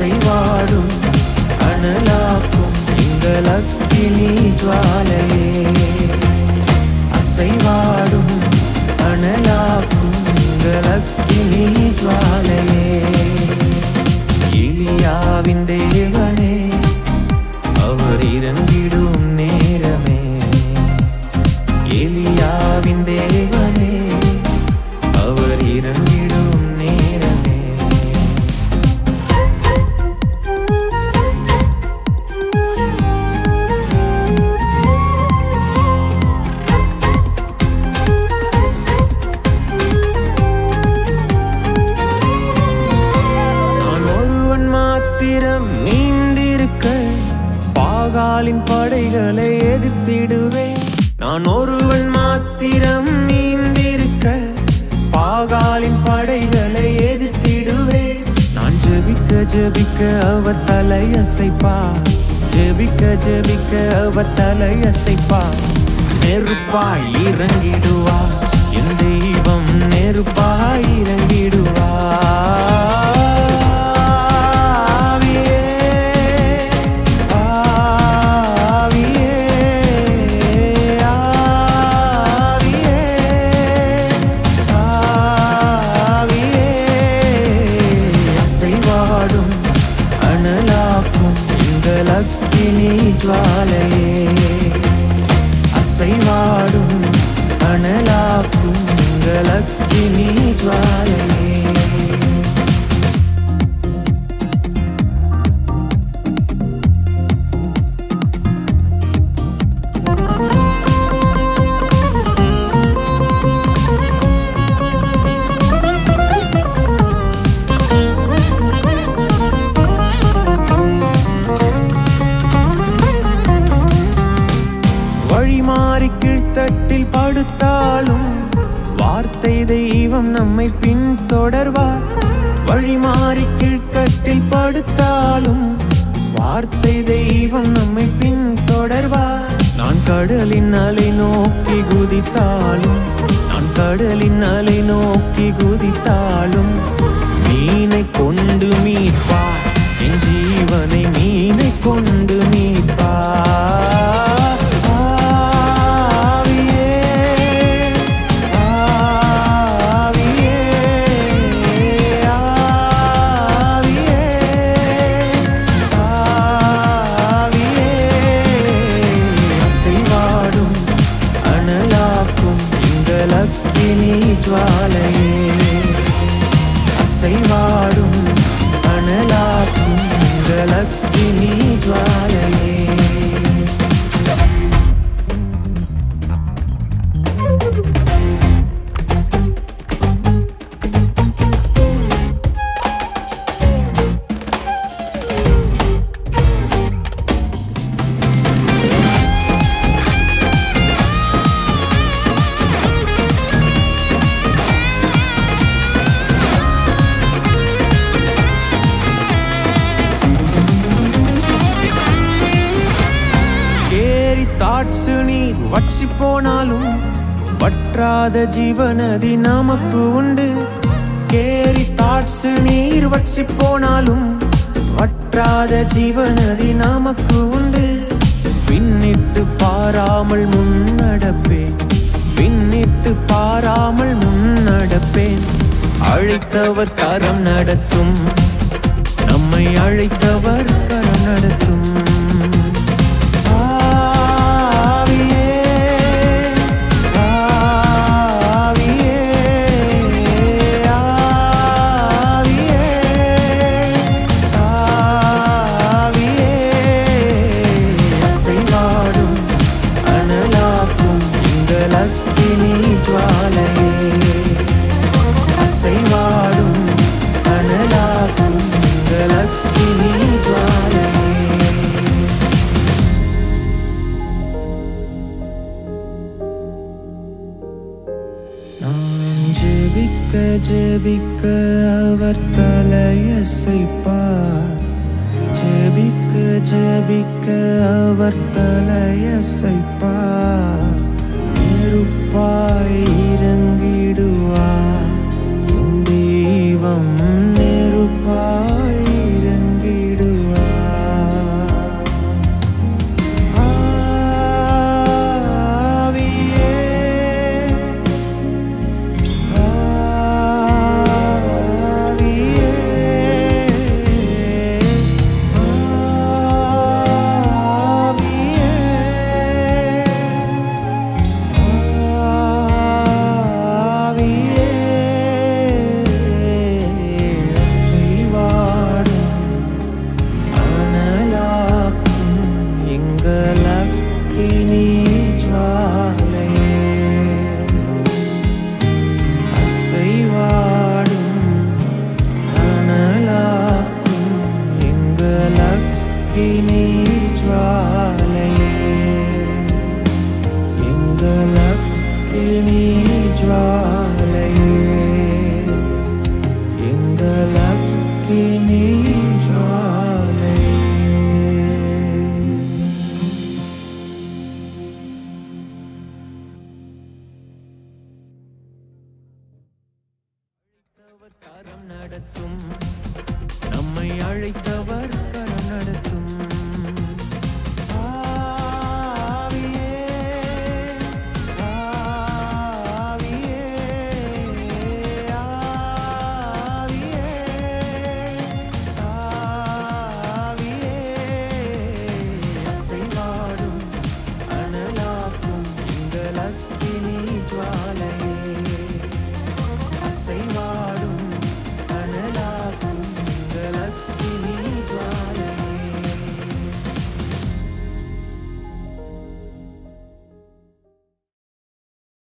அசைவாடும் அனலாக்கும் எங்கள் அக்கினி ஜுவாலையே அசைவாடும் அனலாக்கும் எங்கள் அக்கினி ஜுவாலையே எலியாவின் தேவனே அவர் இறங்கிடும் நேரமே எலியாவின் தேவனே அவர் இறங்கிடும் நேரமே நான் ஒருவன் மாத்திரம் நீந்திருக்க பாகாலின் படைகளை எதிர்த்திடுவேன் நான் ஒருவன் மாத்திரம் நீந்திருக்க பாகாலின் படைகளை எதிர்த்திடுவேன் நான் ஜெபிக்க ஜெபிக்க அவர் தலை அசைப்பார் ஜெபிக்க ஜெபிக்க அவர் தலை அசைப்பார் நெருப்பாய் இறங்கிடுவார் என் தெய்வம் நெருப்பாய் இறங்கிடுவார் ஆவியே, ஆவியே, ஆவியே, ஆவியே. அசைவாடும் அனலாக்கும் எங்கள் அக்கினி ஜுவாலையே அசைவாடும் அனலாக்கும் எங்கள் அக்கினி ஜுவாலையே வழிமாறி கீழ்த்தட்டில் படுத்தாலும் வார்த்தை தெய்வம் நம்மை பின்தொடர்வார் வழிமாறி கீழ்த்தட்டில் படுத்தாலும் வார்த்தை தெய்வம் நம்மை பின்தொடர்வார் நான் கடலின் அலை நோக்கி குதித்தாலும் நான் கடலின் அலை நோக்கி குதித்தாலும் மீனை கொண்டு மீட்பார் என் ஜீவனை மீனை கொண்டு மீட்பார் ஆவியே, ஆவியே, ஆவியே, ஆவியே. அசைவாடும் அனலாக்கும் எங்கள் அக்கினி ஜுவாலையே அசைவாடும் அனலாக்கும் எங்கள் அக்கினி ஜுவாலையே கேரி தாட்சு நீர் வற்றி போனாலும் வற்றாத ஜீவநதி நமக்கு உண்டு கேரி தாட்சு நீர் வற்றி போனாலும் வற்றாத ஜீவநதி நமக்கு உண்டு பின்னிட்டு பாராமல் முன்னடப்பேன் பின்னிட்டு பாராமல் முன்னடப்பேன் அழைத்தவர் கரம் நடத்தும் நம்மை அழைத்தவர் கரம் நடத்தும் ஆவியே, ஆவியே, ஆவியே, ஆவியே. அசைவாடும் அனலாக்கும் எங்கள் அக்கினி ஜுவாலையே அசைவாடும் அனலாக்கும் எங்கள் அக்கினி ஜுவாலையே நான் ஜெபிக்க ஜெபிக்க அவர் தலையசைப்பார் ஜெபிக்க ஜெபிக்க அவர் தலையசைப்பார் நெருப்பாய் இறங்கிடுவார் என் தெய்வம் நெருப்பாய் இறங்கிடுவார் நடத்தும் நம்மை அழைத்த